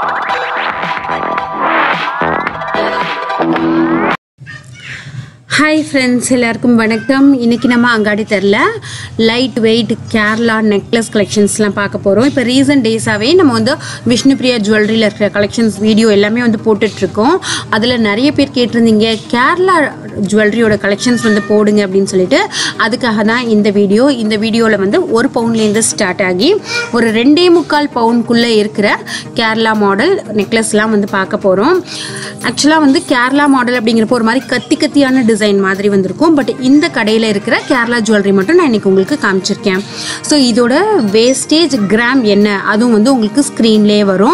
hi friends எல்லாருக்கும் வணக்கம் இன்றைக்கி நம்ம அங்காடி தெரில லைட் வெயிட் கேரளா நெக்லஸ் கலெக்ஷன்ஸ்லாம் பார்க்க போகிறோம் இப்போ ரீசன்ட் டேஸாகவே நம்ம வந்து விஷ்ணுபிரியா ஜுவல்லரியில் இருக்கிற கலெக்ஷன்ஸ் வீடியோ எல்லாமே வந்து போட்டுட்ருக்கோம் அதில் நிறைய பேர் கேட்டிருந்தீங்க கேரளா ஜுவல்லரியோட கலெக்ஷன்ஸ் வந்து போடுங்க அப்படின்னு சொல்லிட்டு அதுக்காக தான் இந்த வீடியோ இந்த வீடியோவில் வந்து ஒரு பவுன்லேருந்து ஸ்டார்ட் ஆகி ஒரு ரெண்டே முக்கால் பவுனுக்குள்ளே இருக்கிற கேரளா மாடல் நெக்லஸ்லாம் வந்து பார்க்க போகிறோம் ஆக்சுவலாக வந்து கேரளா மாடல் அப்படிங்கிறப்போ ஒரு மாதிரி கத்தி கத்தியான டிசைன் மாதிரி வந்திருக்கும் பட் இந்த கடையில் இருக்கிற கேரளா ஜுவல்லரி மட்டும் நான் இன்னைக்கு உங்களுக்கு காமிச்சிருக்கேன் ஸோ இதோட வேஸ்டேஜ் கிராம் என்ன அதுவும் வந்து உங்களுக்கு ஸ்க்ரீன்லேயே வரும்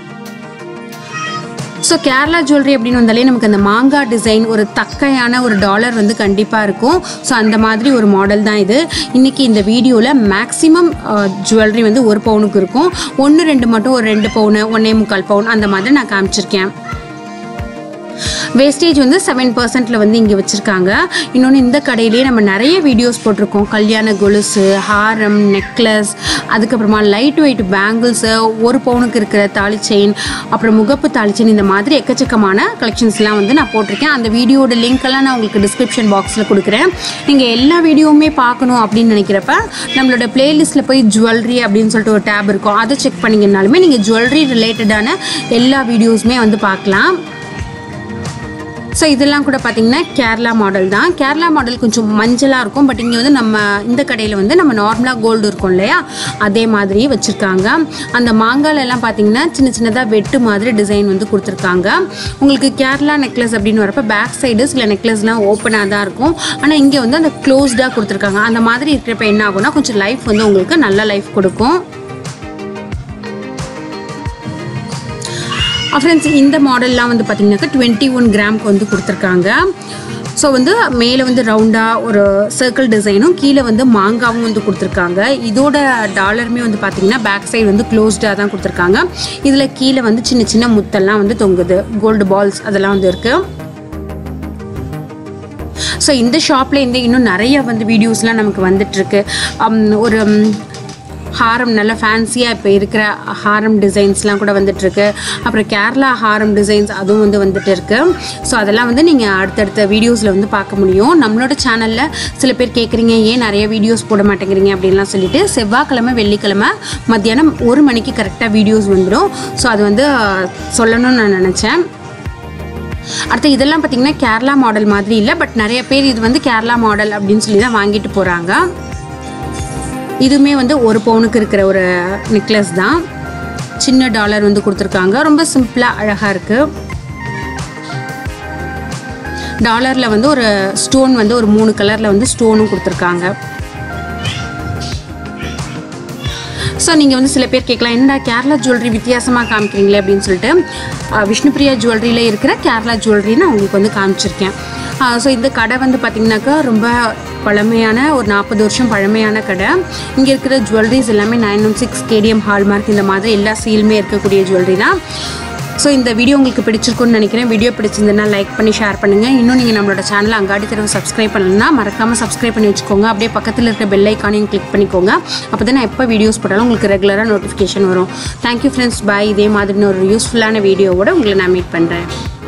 ஸோ கேரளா ஜுவல்லரி அப்படின்னு வந்தாலே நமக்கு அந்த மாங்காய் டிசைன் ஒரு தக்கையான ஒரு டாலர் வந்து கண்டிப்பாக இருக்கும் ஸோ அந்த மாதிரி ஒரு மாடல் தான் இது இன்றைக்கி இந்த வீடியோவில் மேக்ஸிமம் ஜுவல்லரி வந்து ஒரு பவுனுக்கு இருக்கும் ஒன்று ரெண்டு மட்டும் ஒரு ரெண்டு பவுனு ஒன்றே முக்கால் பவுன் அந்த மாதிரி நான் காமிச்சிருக்கேன் வேஸ்டேஜ் வந்து செவன் பர்சன்ட்ல வந்து இங்கே வச்சுருக்காங்க இன்னொன்று இந்த கடையிலேயே நம்ம நிறைய வீடியோஸ் போட்டிருக்கோம் கல்யாண கொலுசு ஹாரம் நெக்லஸ் அதுக்கப்புறமா லைட் வெயிட் பேங்கிள்ஸு ஒரு பவுனுக்கு இருக்கிற தாலி செயின் அப்புறம் முகப்பு தாலி செயின் இந்த மாதிரி எக்கச்சக்கமான கலெக்ஷன்ஸ்லாம் வந்து நான் போட்டிருக்கேன் அந்த வீடியோட லிங்க் எல்லாம் நான் உங்களுக்கு டிஸ்கிரிப்ஷன் பாக்ஸில் கொடுக்குறேன் நீங்கள் எல்லா வீடியோவுமே பார்க்கணும் அப்படின்னு நினைக்கிறப்ப நம்மளோட பிளேலிஸ்ட்டில் போய் ஜுவல்லரி அப்படின்னு சொல்லிட்டு ஒரு டேப் இருக்கும் அதை செக் பண்ணிங்கனாலுமே நீங்கள் ஜுவல்லரி ரிலேட்டடான எல்லா வீடியோஸுமே வந்து பார்க்கலாம் ஸோ இதெல்லாம் கூட பார்த்தீங்கன்னா கேரளா மாடல் தான் கேரளா மாடல் கொஞ்சம் மஞ்சளாக இருக்கும் பட் இங்கே வந்து நம்ம இந்த கடையில் வந்து நம்ம நார்மலாக கோல்டு இருக்கும் இல்லையா அதே மாதிரி வச்சுருக்காங்க அந்த மாங்கால எல்லாம் பார்த்தீங்கன்னா சின்ன சின்னதாக வெட்டு மாதிரி டிசைன் வந்து கொடுத்துருக்காங்க உங்களுக்கு கேரளா நெக்லஸ் அப்படின்னு வரப்போ பேக் சைடு சில நெக்லஸ்லாம் ஓப்பனாக தான் இருக்கும் ஆனால் இங்கே வந்து அந்த க்ளோஸ்டாக கொடுத்துருக்காங்க அந்த மாதிரி இருக்கிறப்ப என்ன ஆகும்னா கொஞ்சம் லைஃப் வந்து உங்களுக்கு நல்ல லைஃப் கொடுக்கும் ஃப்ரெண்ட்ஸ் இந்த மாடல்லாம் வந்து பார்த்தீங்கன்னாக்கா டுவெண்ட்டி ஒன் கிராம்க்கு வந்து கொடுத்துருக்காங்க ஸோ வந்து மேலே வந்து ரவுண்டாக ஒரு சர்க்கிள் டிசைனும் கீழே வந்து மாங்காவும் வந்து கொடுத்துருக்காங்க இதோட டாலருமே வந்து பார்த்தீங்கன்னா பேக் சைடு வந்து க்ளோஸ்டாக தான் கொடுத்துருக்காங்க இதில் கீழே வந்து சின்ன சின்ன முத்தெல்லாம் வந்து தொங்குது கோல்டு பால்ஸ் அதெல்லாம் வந்து இருக்குது ஸோ இந்த ஷாப்பில் இருந்து இன்னும் நிறைய வந்து வீடியோஸ்லாம் நமக்கு வந்துட்டுருக்கு ஒரு ஹாரம் நல்ல ஃபேன்சியாக இப்போ இருக்கிற ஹாரம் டிசைன்ஸ்லாம் கூட வந்துட்டுருக்கு அப்புறம் கேரளா ஹாரம் டிசைன்ஸ் அதுவும் வந்து வந்துட்டு இருக்கு ஸோ அதெல்லாம் வந்து நீங்கள் அடுத்தடுத்த வீடியோஸில் வந்து பார்க்க முடியும் நம்மளோட சேனலில் சில பேர் கேட்குறீங்க ஏன் நிறைய வீடியோஸ் போட மாட்டேங்கிறீங்க அப்படின்லாம் சொல்லிட்டு செவ்வாய்க்கிழமை வெள்ளிக்கிழமை மத்தியானம் ஒரு மணிக்கு கரெக்டாக வீடியோஸ் வந்துடும் ஸோ அது வந்து சொல்லணும்னு நான் நினச்சேன் அடுத்து இதெல்லாம் பார்த்திங்கன்னா கேரளா மாடல் மாதிரி இல்லை பட் நிறைய பேர் இது வந்து கேரளா மாடல் அப்படின்னு சொல்லி தான் வாங்கிட்டு போகிறாங்க இதுவுமே வந்து ஒரு பவுனுக்கு இருக்கிற ஒரு நெக்லஸ் தான் சின்ன டாலர் வந்து கொடுத்துருக்காங்க ரொம்ப சிம்பிளாக அழகாக இருக்குது டாலரில் வந்து ஒரு ஸ்டோன் வந்து ஒரு மூணு கலரில் வந்து ஸ்டோனும் கொடுத்துருக்காங்க ஸோ நீங்கள் வந்து சில பேர் கேட்கலாம் என்னடா கேரளா ஜுவல்லரி வித்தியாசமாக காமிக்கிறீங்களே அப்படின்னு சொல்லிட்டு விஷ்ணுபிரியா ஜுவல்லரியில் இருக்கிற கேரளா ஜுவல்லரி நான் உங்களுக்கு வந்து காமிச்சிருக்கேன் ஸோ இந்த கடை வந்து பார்த்திங்கனாக்கா ரொம்ப பழமையான ஒரு நாற்பது வருஷம் பழமையான கடை இங்கே இருக்கிற ஜுவல்லரிஸ் எல்லாமே nine one six KDM hallmark இந்த மாதிரி எல்லா சீலுமே இருக்கக்கூடிய ஜுவல்லரி தான் ஸோ இந்த வீடியோ உங்களுக்கு பிடிச்சிருக்குன்னு நினைக்கிறேன் வீடியோ பிடிச்சிருந்ததுன்னா லைக் பண்ணி ஷேர் பண்ணுங்கள் இன்னும் நீங்கள் நம்மளோட சேனலை அங்காடி தடவை சப்ஸ்கிரைப் பண்ணலன்னா மறக்காமல் சப்ஸ்கிரைப் பண்ணி வச்சுக்கோங்க அப்படியே பக்கத்தில் இருக்கிற பெல் ஐக்கானையும் கிளிக் பண்ணிக்கோங்க அப்போ தான் நான் எப்போ வீடியோஸ் போட்டாலும் உங்களுக்கு ரெகுலராக நோட்டிஃபிகேஷன் வரும் தேங்க்யூ ஃப்ரெண்ட்ஸ் பாய் இதே மாதிரி ஒரு யூஸ்ஃபுல்லான வீடியோவோட உங்களை நான் மீட் பண்ணுறேன்